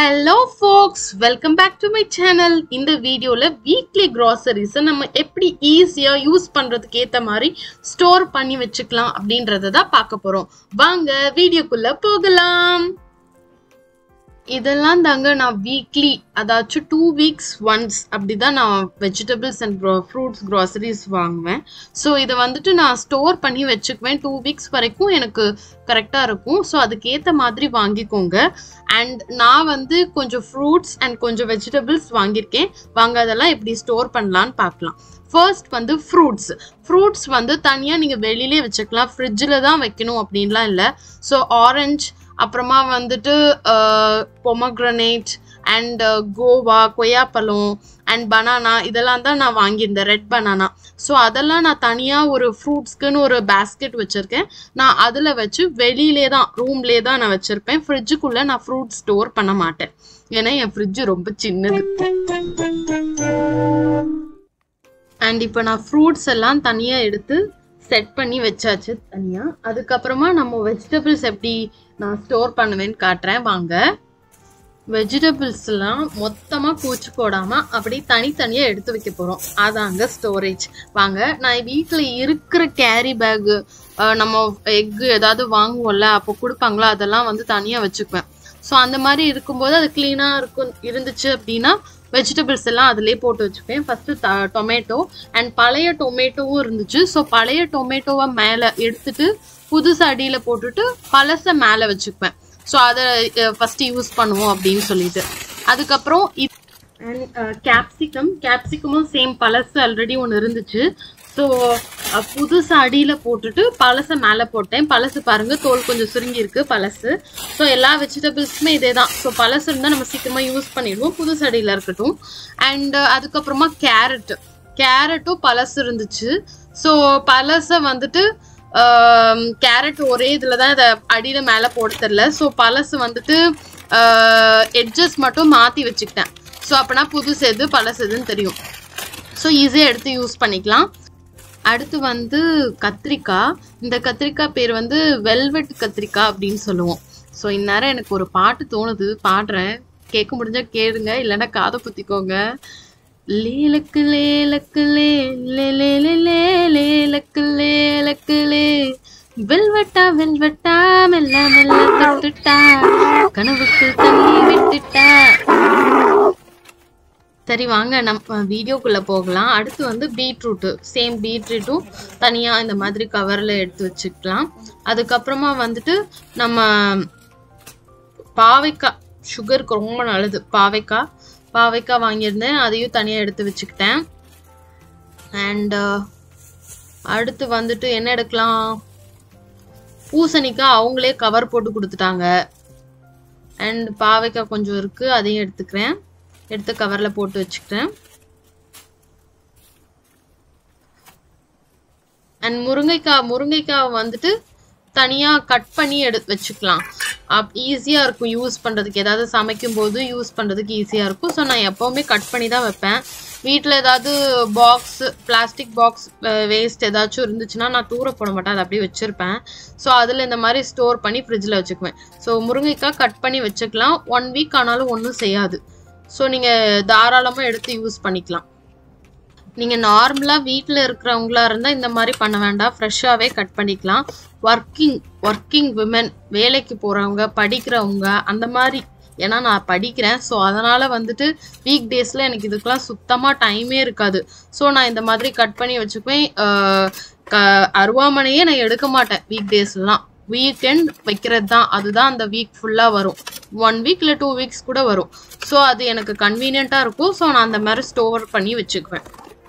hello folks welcome back to my channel இந்த வீடியோவில் weekly க்ராசரிஸை நம்ம எப்படி ஈஸியாக யூஸ் பண்ணுறதுக்கு ஏற்ற மாதிரி ஸ்டோர் பண்ணி வச்சுக்கலாம் அப்படின்றத தான் பார்க்க போகிறோம் வாங்க வீடியோக்குள்ளே போகலாம் இதெல்லாம் தாங்க நான் வீக்லி அதாச்சும் டூ வீக்ஸ் ஒன்ஸ் அப்படி தான் நான் வெஜிடபிள்ஸ் அண்ட் ஃப்ரூட்ஸ் க்ராசரிஸ் வாங்குவேன் ஸோ இதை வந்துட்டு நான் ஸ்டோர் பண்ணி வச்சுக்குவேன் டூ வீக்ஸ் வரைக்கும் எனக்கு கரெக்டாக இருக்கும் ஸோ அதுக்கேற்ற மாதிரி வாங்கிக்கோங்க அண்ட் நான் வந்து கொஞ்சம் ஃப்ரூட்ஸ் அண்ட் கொஞ்சம் வெஜிடபிள்ஸ் வாங்கியிருக்கேன் வாங்க அதெல்லாம் எப்படி ஸ்டோர் பண்ணலான்னு பார்க்கலாம் ஃபர்ஸ்ட் வந்து ஃப்ரூட்ஸ் ஃப்ரூட்ஸ் வந்து தனியாக நீங்கள் வெளியிலே வச்சுக்கலாம் ஃப்ரிட்ஜில் தான் வைக்கணும் அப்படின்லாம் இல்லை ஸோ ஆரஞ்ச் அப்புறமா வந்துட்டு பொமக்ரனேட் அண்ட் கோவா கொய்யாப்பழம் அண்ட் பனானா இதெல்லாம் தான் நான் வாங்கியிருந்தேன் ரெட் பனானா ஸோ அதெல்லாம் நான் தனியாக ஒரு ஃப்ரூட்ஸ்க்குன்னு ஒரு பேஸ்கெட் வச்சுருக்கேன் நான் அதில் வச்சு வெளியிலே தான் ரூம்லே தான் நான் வச்சுருப்பேன் ஃப்ரிட்ஜுக்குள்ளே நான் ஃப்ரூட் ஸ்டோர் பண்ண மாட்டேன் ஏன்னா என் ஃப்ரிட்ஜு ரொம்ப சின்னது அண்ட் இப்போ நான் ஃப்ரூட்ஸ் எல்லாம் தனியாக எடுத்து செட் பண்ணி வச்சாச்சு தனியாக அதுக்கப்புறமா நம்ம வெஜிடபிள்ஸ் எப்படி நான் ஸ்டோர் பண்ணுவேன்னு காட்டுறேன் வாங்க வெஜிடபிள்ஸ்லாம் மொத்தமாக பூச்சி போடாமல் அப்படி தனித்தனியாக எடுத்து வைக்க போகிறோம் அதாங்க ஸ்டோரேஜ் வாங்க நான் வீட்டில் இருக்கிற கேரி பேகு நம்ம எக்கு ஏதாவது வாங்குவோம்ல அப்போ கொடுப்பாங்களோ அதெல்லாம் வந்து தனியாக வச்சுக்குவேன் ஸோ அந்த மாதிரி இருக்கும்போது அது க்ளீனாக இருக்கும் இருந்துச்சு அப்படின்னா வெஜிடபிள்ஸ் எல்லாம் அதிலே போட்டு வச்சுப்பேன் ஃபஸ்ட்டு டொமேட்டோ அண்ட் பழைய டொமேட்டோவும் இருந்துச்சு ஸோ பழைய டொமேட்டோவை மேலே எடுத்துட்டு புதுசு அடியில் போட்டுட்டு பழசை மேலே வச்சுப்பேன் ஸோ அதை ஃபஸ்ட்டு யூஸ் பண்ணுவோம் அப்படின்னு சொல்லிட்டு அதுக்கப்புறம் அண்ட் கேப்சிகம் கேப்சிகமும் சேம் பழசு ஆல்ரெடி ஒன்று இருந்துச்சு ஸோ புதுசு அடியில் போட்டுட்டு பழசை மேலே போட்டேன் பழசு பாருங்க தோல் கொஞ்சம் சுருங்கி இருக்கு பழசு ஸோ எல்லா வெஜிடபிள்ஸுமே இதே தான் ஸோ பழசு இருந்தால் நம்ம சீக்கிரமாக யூஸ் பண்ணிடுவோம் புதுசு அடியில் இருக்கட்டும் அண்ட் அதுக்கப்புறமா கேரட் கேரட்டும் பழசு இருந்துச்சு ஸோ பழசை வந்துட்டு கேரட் ஒரே இதில் தான் இதை அடியில் மேலே போட தெரில ஸோ பழசு வந்துட்டு எட்ஜஸ் மட்டும் மாற்றி வச்சுக்கிட்டேன் ஸோ அப்போனா புதுசு எது பழசு எதுன்னு தெரியும் ஸோ ஈஸியாக எடுத்து யூஸ் பண்ணிக்கலாம் அடுத்து வந்து கத்திரிக்காய் இந்த கத்திரிக்காய் பேர் வந்து வெல்வெட் கத்திரிக்காய் அப்படின்னு சொல்லுவோம் ஸோ இந்நேரம் எனக்கு ஒரு பாட்டு தோணுது பாடுறேன் கேட்க முடிஞ்சா கேளுங்க இல்லைன்னா காதை புத்திக்கோங்க லேலக்கு லேலக்கு லே லே லே லே லே லேலக்கு லேலக்கு லே வெல்வெட்டா வெல்வெட்டா மெல்ல மெல்ல தொட்டுட்டா கனவுக்கு தள்ளி விட்டுட்டா சரி வாங்க நம்ம வீடியோக்குள்ளே போகலாம் அடுத்து வந்து பீட்ரூட்டு சேம் பீட்ரூட்டும் தனியாக இந்த மாதிரி கவரில் எடுத்து வச்சுக்கலாம் அதுக்கப்புறமா வந்துட்டு நம்ம பாவைக்காய் சுகருக்கு ரொம்ப நல்லது பாவைக்காய் பாவைக்காய் வாங்கியிருந்தேன் அதையும் தனியாக எடுத்து வச்சுக்கிட்டேன் அண்ட் அடுத்து வந்துட்டு என்ன எடுக்கலாம் பூசணிக்காய் அவங்களே கவர் போட்டு கொடுத்துட்டாங்க அண்ட் பாவைக்காய் கொஞ்சம் இருக்குது அதையும் எடுத்துக்கிறேன் எடுத்து கவரில் போட்டு வச்சுக்கிறேன் அண்ட் முருங்கைக்காய் முருங்கைக்காய் வந்துட்டு தனியாக கட் பண்ணி எடு வச்சுக்கலாம் அப் ஈஸியாக இருக்கும் யூஸ் பண்ணுறதுக்கு ஏதாவது சமைக்கும் போது யூஸ் பண்ணுறதுக்கு ஈஸியாக இருக்கும் ஸோ நான் எப்போவுமே கட் பண்ணி தான் வைப்பேன் வீட்டில் ஏதாவது பாக்ஸ் பிளாஸ்டிக் பாக்ஸ் வேஸ்ட் ஏதாச்சும் இருந்துச்சுன்னா நான் தூர போட மாட்டேன் அதை அப்படியே வச்சுருப்பேன் ஸோ அதில் இந்த மாதிரி ஸ்டோர் பண்ணி ஃப்ரிட்ஜில் வச்சுக்குவேன் ஸோ முருங்கைக்காய் கட் பண்ணி வச்சுக்கலாம் ஒன் வீக் ஆனாலும் ஒன்றும் செய்யாது ஸோ நீங்கள் தாராளமாக எடுத்து யூஸ் பண்ணிக்கலாம் நீங்கள் நார்மலாக வீட்டில் இருக்கிறவங்களா இருந்தால் இந்த மாதிரி பண்ண வேண்டாம் ஃப்ரெஷ்ஷாகவே கட் பண்ணிக்கலாம் ஒர்க்கிங் ஒர்க்கிங் விமன் வேலைக்கு போகிறவங்க படிக்கிறவங்க அந்த மாதிரி ஏன்னா நான் படிக்கிறேன் ஸோ அதனால் வந்துட்டு வீக் டேஸில் எனக்கு இதுக்கெலாம் சுத்தமாக டைமே இருக்காது ஸோ நான் இந்த மாதிரி கட் பண்ணி வச்சுக்குவேன் க அருவாமனையே நான் எடுக்க மாட்டேன் வீக் டேஸ்லாம் வீக்கெண்ட் வைக்கிறது தான் அதுதான் அந்த வீக் ஃபுல்லாக வரும் ஒன் வீக் இல்லை டூ வீக்ஸ் கூட வரும் ஸோ அது எனக்கு கன்வீனியண்ட்டாக இருக்கும் ஸோ நான் அந்த மாதிரி ஸ்டோர் பண்ணி வச்சுக்குவேன்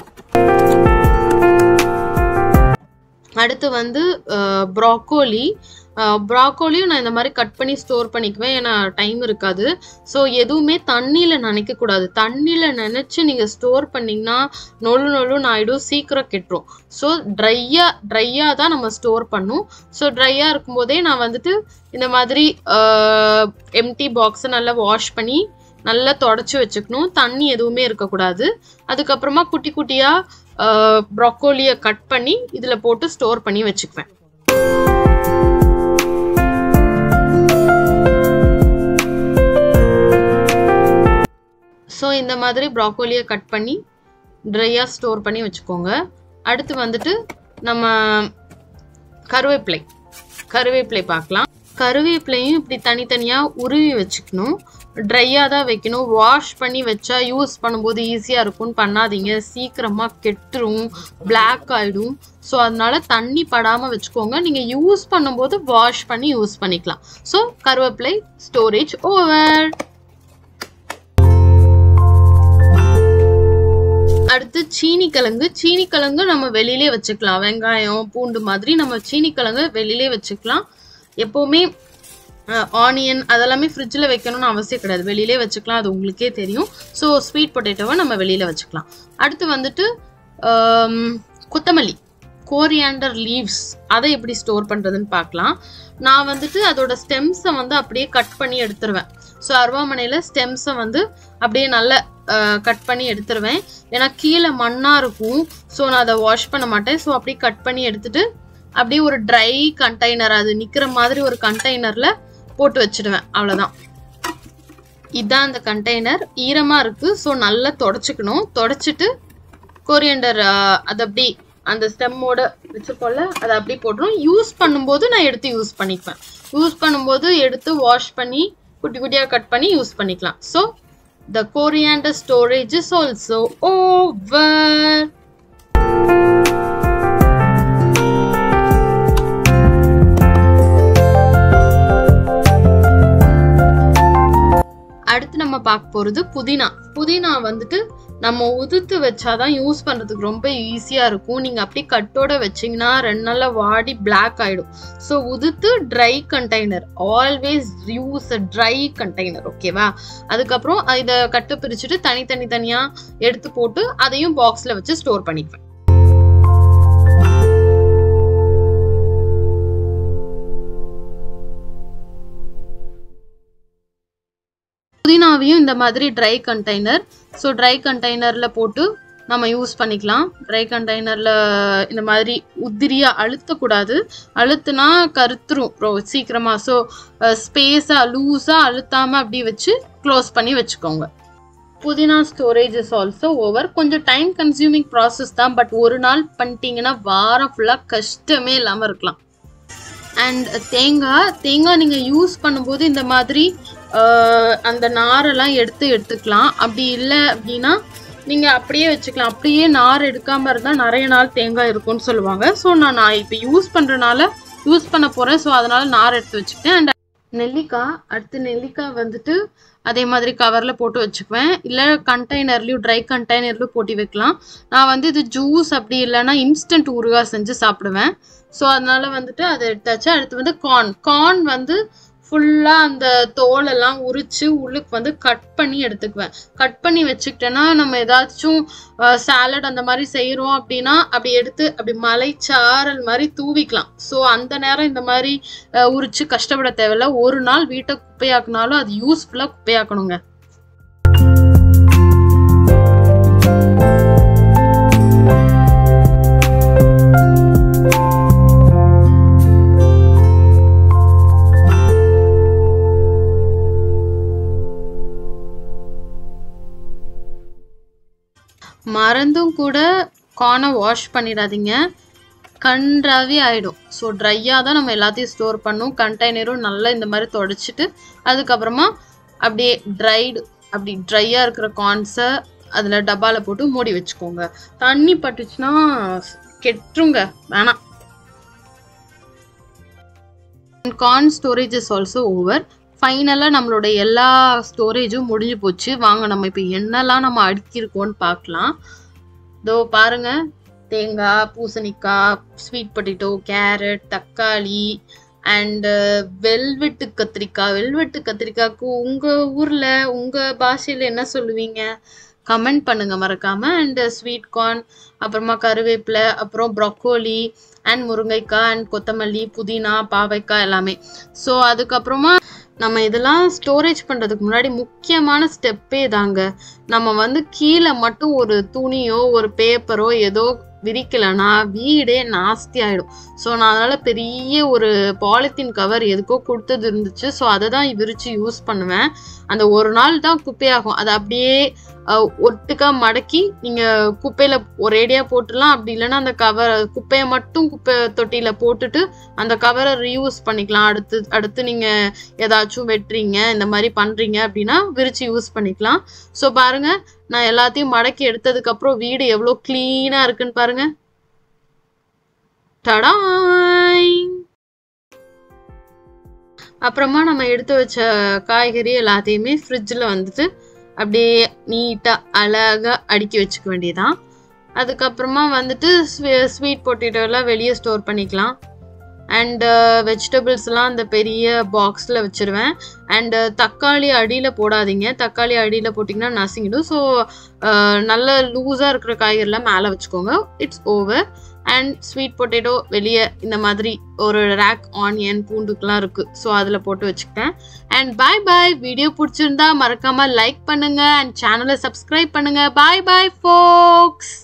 அடுத்து வந்து ப்ராக்கோலி ப்ராக்கோலியும் நான் இந்த மாதிரி கட் பண்ணி ஸ்டோர் பண்ணிக்குவேன் ஏன்னா டைம் இருக்காது ஸோ எதுவுமே தண்ணியில் நினைக்கக்கூடாது தண்ணியில் நினச்சி நீங்கள் ஸ்டோர் பண்ணிங்கன்னா நொழு நொழுன்னு ஆகிடும் சீக்கிரம் கெட்டுரும் ஸோ ட்ரையாக ட்ரையாக தான் நம்ம ஸ்டோர் பண்ணும் ஸோ ட்ரையாக இருக்கும்போதே நான் வந்துட்டு இந்த மாதிரி எம்டி பாக்ஸை நல்லா வாஷ் பண்ணி நல்லா தொடச்சி வச்சுக்கணும் தண்ணி எதுவுமே இருக்கக்கூடாது அதுக்கப்புறமா குட்டி குட்டியாக ப்ரொக்கோலியை கட் பண்ணி இதில் போட்டு ஸ்டோர் பண்ணி வச்சுக்குவேன் ஸோ இந்த மாதிரி ப்ராக்கோலியை கட் பண்ணி ட்ரையாக ஸ்டோர் பண்ணி வச்சுக்கோங்க அடுத்து வந்துட்டு நம்ம கருவேப்பிலை கருவேப்பிலை பார்க்கலாம் கருவேப்பிலையும் இப்படி தனித்தனியாக உருவி வச்சுக்கணும் ட்ரையாக தான் வைக்கணும் வாஷ் பண்ணி வச்சா யூஸ் பண்ணும்போது ஈஸியாக இருக்கும்னு பண்ணாதீங்க சீக்கிரமாக கெட்டுரும் பிளாக் ஆகிடும் ஸோ அதனால தண்ணி படாமல் வச்சுக்கோங்க நீங்கள் யூஸ் பண்ணும்போது வாஷ் பண்ணி யூஸ் பண்ணிக்கலாம் ஸோ கருவேப்பிலை ஸ்டோரேஜ் ஓவர் அடுத்து சீனி கிழங்கு சீனி கிழங்கு நம்ம வெளியிலே வச்சுக்கலாம் வெங்காயம் பூண்டு மாதிரி நம்ம சீனி கிழங்கு வெளியிலே வச்சுக்கலாம் எப்போவுமே ஆனியன் அதெல்லாமே ஃப்ரிட்ஜில் வைக்கணும்னு அவசியம் கிடையாது வெளியிலே வச்சுக்கலாம் அது உங்களுக்கே தெரியும் ஸோ ஸ்வீட் பொட்டேட்டோவை நம்ம வெளியில் வச்சுக்கலாம் அடுத்து வந்துட்டு ஆம், கொத்தமல்லி கோரியாண்டர் லீவ்ஸ் அதை எப்படி ஸ்டோர் பண்ணுறதுன்னு பார்க்கலாம் நான் வந்துட்டு அதோட ஸ்டெம்ஸை வந்து அப்படியே கட் பண்ணி எடுத்துருவேன் ஸோ அருவாமனையில் ஸ்டெம்ஸை வந்து அப்படியே நல்லா கட் பண்ணி எடுத்துருவேன் ஏன்னா கீழே மண்ணாக இருக்கும் ஸோ நான் அதை வாஷ் பண்ண மாட்டேன் ஸோ அப்படியே கட் பண்ணி எடுத்துட்டு அப்படியே ஒரு ட்ரை கண்டெய்னர் அது நிற்கிற மாதிரி ஒரு கண்டெய்னரில் போட்டு வச்சிடுவேன் அவ்வளோதான் இதான் அந்த கண்டெய்னர் ஈரமாக இருக்குது ஸோ நல்லா தொடச்சிக்கணும் தொடச்சிட்டு கொரியண்டர் அது அப்படி அந்த ஸ்டெம்மோட வச்சுருக்கோம்ல அதை அப்படி போட்டுரும் யூஸ் பண்ணும்போது நான் எடுத்து யூஸ் பண்ணிக்குவேன் யூஸ் பண்ணும்போது எடுத்து வாஷ் பண்ணி குட்டி குட்டியாக கட் பண்ணி யூஸ் பண்ணிக்கலாம் so the coriander storage is also over அடுத்து நம்ம பார்க்க போகிறது புதினா புதினா வந்துட்டு நம்ம உதுத்து வச்சாதான் யூஸ் பண்ணுறதுக்கு ரொம்ப ஈஸியாக இருக்கும் நீங்கள் அப்படியே கட்டோட வச்சிங்கன்னா ரெண்டு நாளில் வாடி பிளாக் ஆகிடும் ஸோ உதுத்து dry container always use a dry container ஓகேவா அதுக்கப்புறம் இதை கட்டு பிரிச்சுட்டு தனித்தனி தனியாக எடுத்து போட்டு அதையும் பாக்ஸில் வச்சு ஸ்டோர் பண்ணிக்குவேன் புதினாவையும் இந்த மாதிரி ட்ரை கண்டெய்னர் ஸோ ட்ரை கண்டெய்னரில் போட்டு நம்ம யூஸ் பண்ணிக்கலாம் ட்ரை கண்டெய்னரில் இந்த மாதிரி உதிரியாக அழுத்தக்கூடாது அழுத்துனா கருத்துரும் ரொ சீக்கிரமாக ஸோ ஸ்பேஸாக லூஸாக அழுத்தாமல் அப்படி வச்சு க்ளோஸ் பண்ணி வச்சுக்கோங்க pudina storage is also over கொஞ்சம் டைம் கன்சியூமிங் ப்ராசஸ் தான் பட் ஒரு நாள் பண்ணிட்டீங்கன்னா வாரம் ஃபுல்லாக கஷ்டமே இல்லாமல் இருக்கலாம் அண்ட் தேங்காய் தேங்காய் நீங்கள் யூஸ் பண்ணும்போது இந்த மாதிரி ஆஹ், அந்த நாரெல்லாம் எடுத்து எடுத்துக்கலாம் அப்படி இல்லை அப்படின்னா நீங்கள் அப்படியே வச்சுக்கலாம் அப்படியே நார் எடுக்காமல் இருந்தால் நிறைய நாள் தேங்காய் இருக்கும்னு சொல்லுவாங்க ஸோ நான் நான் இப்போ யூஸ் பண்ணுறனால யூஸ் பண்ண போகிறேன் ஸோ அதனால் நார் எடுத்து வச்சுக்கிட்டேன் அண்ட் நெல்லிக்காய் அடுத்து நெல்லிக்காய் வந்துட்டு அதே மாதிரி கவரில் போட்டு வச்சுக்குவேன் இல்லை கண்டெய்னர்லேயும் ட்ரை கண்டெய்னர்லையும் போட்டு வைக்கலாம் நான் வந்து இது ஜூஸ் அப்படி இல்லைன்னா இன்ஸ்டன்ட் ஊறுகாய் செஞ்சு சாப்பிடுவேன் ஸோ அதனால வந்துட்டு அதை எடுத்தாச்சு அடுத்து வந்து கார்ன் கார்ன் வந்து ஃபுல்லாக அந்த தோலெல்லாம் உரிச்சு உள்ளுக்கு வந்து கட் பண்ணி எடுத்துக்குவேன் கட் பண்ணி வச்சுக்கிட்டேன்னா நம்ம ஏதாச்சும் சாலட் அந்த மாதிரி செய்கிறோம் அப்படின்னா அப்படி எடுத்து அப்படி மலைச்சாரல் மாதிரி தூவிக்கலாம் ஸோ அந்த நேரம் இந்த மாதிரி அஹ், உரிச்சு கஷ்டப்பட தேவையில்ல ஒரு நாள் வீட்டை குப்பையாக்குனாலும் அது யூஸ்ஃபுல்லாக குப்பையாக்கணுங்க மறந்தும் கூட கார்னை வாஷ் பண்ணிடாதீங்க கன்றாவே ஆயிடும் ஸோ ட்ரையாக தான் நம்ம எல்லாத்தையும் ஸ்டோர் பண்ணணும் கண்டெய்னரும் நல்லா இந்த மாதிரி தொடச்சிட்டு அதுக்கப்புறமா அப்படியே ட்ரைடு அப்படி ட்ரையாக இருக்கிற கார்ன்ஸை அதில் டப்பாவில் போட்டு மூடி வச்சுக்கோங்க தண்ணி பட்டுச்சுன்னா கெட்டுருங்க வேணாம் corn storage is also over ஃபைனலாக நம்மளோட எல்லா ஸ்டோரேஜும் முடிஞ்சு போச்சு வாங்க நம்ம இப்போ என்னெல்லாம் நம்ம அடுக்கியிருக்கோம்னு பார்க்கலாம் இதோ பாருங்க தேங்காய் பூசணிக்காய் ஸ்வீட் பொட்டேட்டோ கேரட் தக்காளி அண்டு வெல்வெட்டு கத்திரிக்காய் வெல்வெட்டு கத்திரிக்காய்க்கு உங்கள் ஊரில் உங்கள் பாஷையில் என்ன சொல்லுவீங்க கமெண்ட் பண்ணுங்க மறக்காம அண்ட் ஸ்வீட் கார்ன் அப்புறமா கருவேப்பிலை அப்புறம் ப்ரொக்கோலி அண்ட் முருங்கைக்காய் அண்ட் கொத்தமல்லி புதினா பாவைக்காய் எல்லாமே ஸோ அதுக்கப்புறமா நம்ம இதெல்லாம் ஸ்டோரேஜ் பண்ணுறதுக்கு முன்னாடி முக்கியமான ஸ்டெப்பே தாங்க நம்ம வந்து கீழே மட்டும் ஒரு துணியோ ஒரு பேப்பரோ ஏதோ விரிக்கலைன்னா வீடே நாஸ்தி ஆயிடும் ஸோ நான் அதனால பெரிய ஒரு பாலித்தீன் கவர் எதுக்கோ கொடுத்தது இருந்துச்சு ஸோ அதை தான் விரிச்சு யூஸ் பண்ணுவேன் அந்த ஒரு நாள் தான் குப்பையாகும் அதை அப்படியே அஹ், ஒட்டுக்கா மடக்கி நீங்க குப்பையில ஒரேடியா போட்டுடலாம் அப்படி இல்லைன்னா அந்த கவர் குப்பையை மட்டும் குப்பை தொட்டியில போட்டுட்டு அந்த கவரை ரீயூஸ் பண்ணிக்கலாம் அடுத்து அடுத்து நீங்க ஏதாச்சும் வெட்டுறீங்க இந்த மாதிரி பண்றீங்க அப்படின்னா விரிச்சு யூஸ் பண்ணிக்கலாம் ஸோ பாருங்க நான் எல்லாத்தையும் மடக்கி எடுத்ததுக்கு அப்புறம் வீடு எவ்வளோ கிளீனா இருக்குன்னு பாருங்க டடாய் அப்புறமா நம்ம எடுத்து வச்ச காய்கறி எல்லாத்தையுமே ஃப்ரிட்ஜில் வந்துட்டு அப்படியே நீட்டாக அழகாக அடுக்கி வச்சுக்க வேண்டியதான் அதுக்கப்புறமா வந்துட்டு ஸ்வீட் பொட்டேட்டோ எல்லாம் வெளியே ஸ்டோர் பண்ணிக்கலாம் அண்டு வெஜிடபிள்ஸ்லாம் அந்த பெரிய பாக்ஸில் வச்சுருவேன் அண்டு தக்காளி அடியில் போடாதீங்க தக்காளி அடியில் போட்டிங்கன்னா நசுங்கிடும் ஸோ நல்ல லூஸாக இருக்கிற காய்கறிலாம் மேலே வச்சுக்கோங்க it's over and sweet potato வெளியே இந்த மாதிரி ஒரு ரேக் ஆனியன் பூண்டுக்கெலாம் இருக்குது ஸோ அதில் போட்டு வச்சுக்கிட்டேன் அண்ட் பாய் பாய் வீடியோ பிடிச்சிருந்தா மறக்காமல் லைக் பண்ணுங்கள் அண்ட் சேனலை சப்ஸ்கிரைப் பண்ணுங்கள் பாய் பாய் ஃபோக்ஸ்